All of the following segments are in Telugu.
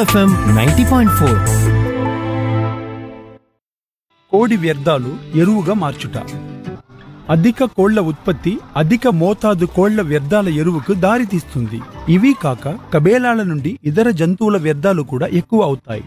ఎఫ్ఎం నైంటీ పాయింట్ ఫోర్ కోడి వ్యర్థాలు ఎరువుగా మార్చుట అధిక కోళ్ల ఉత్పత్తి అధిక మోతాదు కోళ్ల వ్యర్థాల ఎరువుకు దారితీస్తుంది ఇవి కాక కబేలాల నుండి ఇతర జంతువుల వ్యర్థాలు కూడా ఎక్కువ అవుతాయి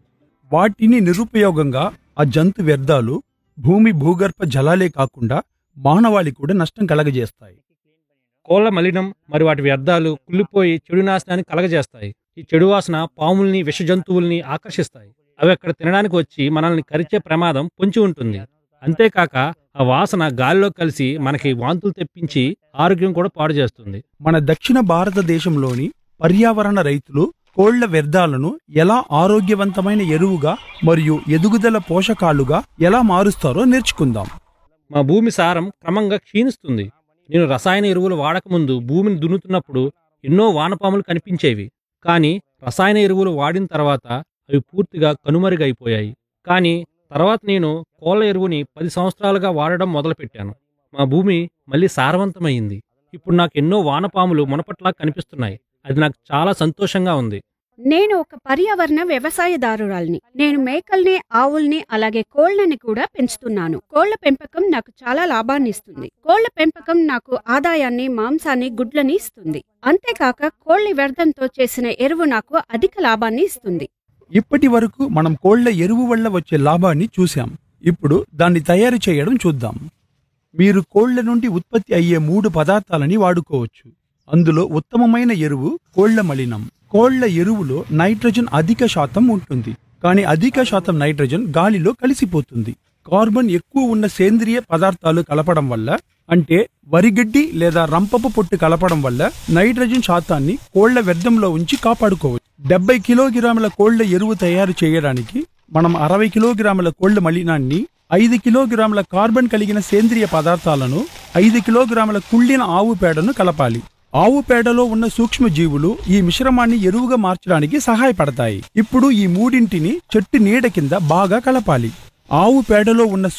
వాటిని నిరుపయోగంగా ఆ జంతు వ్యర్థాలు భూమి భూగర్భ జలాలే కాకుండా మానవాళి కూడా నష్టం కలగజేస్తాయి కోళ్ల మలినం మరి వాటి వ్యర్థాలు కుళ్ళిపోయి చెడు నాశనాన్ని కలగజేస్తాయి ఈ చెడు వాసన పాముల్ని విష జంతువుల్ని ఆకర్షిస్తాయి అవి అక్కడ తినడానికి వచ్చి మనల్ని కరిచే ప్రమాదం పొంచి ఉంటుంది అంతేకాక ఆ వాసన గాలిలో కలిసి మనకి వాంతులు తెప్పించి ఆరోగ్యం కూడా పాడు చేస్తుంది మన దక్షిణ భారతదేశంలోని పర్యావరణ రైతులు కోళ్ల వ్యర్థాలను ఎలా ఆరోగ్యవంతమైన ఎరువుగా మరియు ఎదుగుదల పోషకాలుగా ఎలా మారుస్తారో నేర్చుకుందాం మా భూమి సారం క్రమంగా క్షీణిస్తుంది నేను రసాయన ఎరువులు వాడకముందు భూమిని దున్నుతున్నప్పుడు ఎన్నో వానపాములు కనిపించేవి కానీ రసాయన ఎరువులు వాడిన తర్వాత అవి పూర్తిగా కనుమరుగైపోయాయి కానీ తర్వాత నేను కోళ్ళ ఎరువుని పది సంవత్సరాలుగా వాడడం మొదలుపెట్టాను మా భూమి మళ్ళీ సారవంతమైంది ఇప్పుడు నాకు ఎన్నో వానపాములు మునపట్లా కనిపిస్తున్నాయి అది నాకు చాలా సంతోషంగా ఉంది నేను ఒక పర్యావరణ వ్యవసాయదారురాల్ని నేను మేకల్ని ఆవుల్ని అలాగే కోళ్లని కూడా పెంచుతున్నాను కోళ్ల పెంపకం నాకు చాలా లాభాన్ని ఇస్తుంది కోళ్ల పెంపకం నాకు ఆదాయాన్ని మాంసాన్ని గుడ్లని ఇస్తుంది అంతేకాక కోళ్ల వ్యర్థంతో చేసిన ఎరువు నాకు అధిక లాభాన్ని ఇస్తుంది ఇప్పటి వరకు మనం కోళ్ల ఎరువు వల్ల వచ్చే లాభాన్ని చూశాం ఇప్పుడు దాన్ని తయారు చేయడం చూద్దాం మీరు కోళ్ల నుండి ఉత్పత్తి అయ్యే మూడు పదార్థాలని వాడుకోవచ్చు అందులో ఉత్తమమైన ఎరువు కోళ్ల మలినం కోళ్ల ఎరువులో నైట్రోజన్ అధిక శాతం ఉంటుంది కానీ అధిక శాతం నైట్రోజన్ గాలిలో కలిసిపోతుంది కార్బన్ ఎక్కువ ఉన్న సేంద్రియ పదార్థాలు కలపడం వల్ల అంటే వరిగడ్డి లేదా రంపపు పొట్టు కలపడం వల్ల నైట్రోజన్ శాతాన్ని కోళ్ల వ్యర్థంలో ఉంచి కాపాడుకోవచ్చు డెబ్బై కిలోగ్రాముల కోళ్ల ఎరువు తయారు చేయడానికి మనం అరవై కిలోగ్రాముల కోళ్ల మలినాన్ని ఐదు కిలోగ్రాముల కార్బన్ కలిగిన సేంద్రియ పదార్థాలను ఐదు కిలోగ్రాముల కుళ్ళిన ఆవు పేడను కలపాలి ఆవు పేడలో ఉన్న సూక్ష్మ జీవులు ఈ మిశ్రమాన్ని ఎరువుగా మార్చడానికి సహాయపడతాయి ఇప్పుడు ఈ మూడింటిని చెట్టు నీడ కింద బాగా కలపాలి ఆవు పేడలో ఉన్న